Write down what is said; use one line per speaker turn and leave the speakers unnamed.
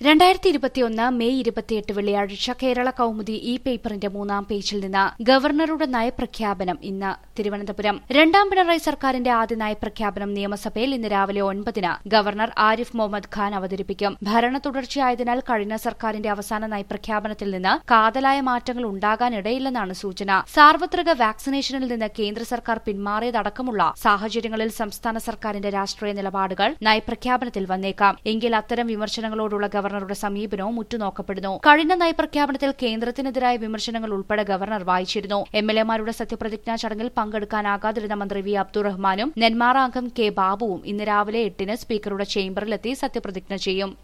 രണ്ടായിരത്തി ഇരുപത്തിയൊന്ന് മെയ് ഇരുപത്തിയെട്ട് വെള്ളിയാഴ്ച കേരള കൌമുദി ഇ പേപ്പറിന്റെ മൂന്നാം പേജിൽ നിന്ന് ഗവർണറുടെ നയപ്രഖ്യാപനം ഇന്ന് തിരുവനന്തപുരം രണ്ടാം പിണറായി സർക്കാരിന്റെ ആദ്യ നയപ്രഖ്യാപനം നിയമസഭയിൽ ഇന്ന് രാവിലെ ഒൻപതിന് ഗവർണർ ആരിഫ് മുഹമ്മദ് ഖാൻ അവതരിപ്പിക്കും ഭരണ തുടർച്ചയായതിനാൽ കഴിഞ്ഞ സർക്കാരിന്റെ അവസാന നയപ്രഖ്യാപനത്തിൽ നിന്ന് കാതലായ മാറ്റങ്ങൾ ഉണ്ടാകാനിടയില്ലെന്നാണ് സൂചന സാർവത്രിക വാക്സിനേഷനിൽ നിന്ന് കേന്ദ്ര സർക്കാർ പിന്മാറിയതടക്കമുള്ള സാഹചര്യങ്ങളിൽ സംസ്ഥാന സർക്കാരിന്റെ രാഷ്ട്രീയ നിലപാടുകൾ നയപ്രഖ്യാപനത്തിൽ വന്നേക്കാം എങ്കിൽ അത്തരം വിമർശനങ്ങളോടുള്ള ഗവർണറുടെ സമീപനവും ഉറ്റുനോക്കപ്പെടുന്നു കഴിഞ്ഞ നയപ്രഖ്യാപനത്തിൽ കേന്ദ്രത്തിനെതിരായ വിമർശനങ്ങൾ ഉൾപ്പെടെ ഗവർണർ വായിച്ചിരുന്നു എം എൽ എമാരുടെ സത്യപ്രതിജ്ഞാ ചടങ്ങിൽ പങ്കെടുക്കാനാകാതിരുന്ന മന്ത്രി വി അബ്ദുറഹ്മാനും നെന്മാറ അംഗം കെ ബാബുവും ഇന്ന് രാവിലെ എട്ടിന് സ്പീക്കറുടെ ചേംബറിലെത്തി സത്യപ്രതിജ്ഞ ചെയ്യും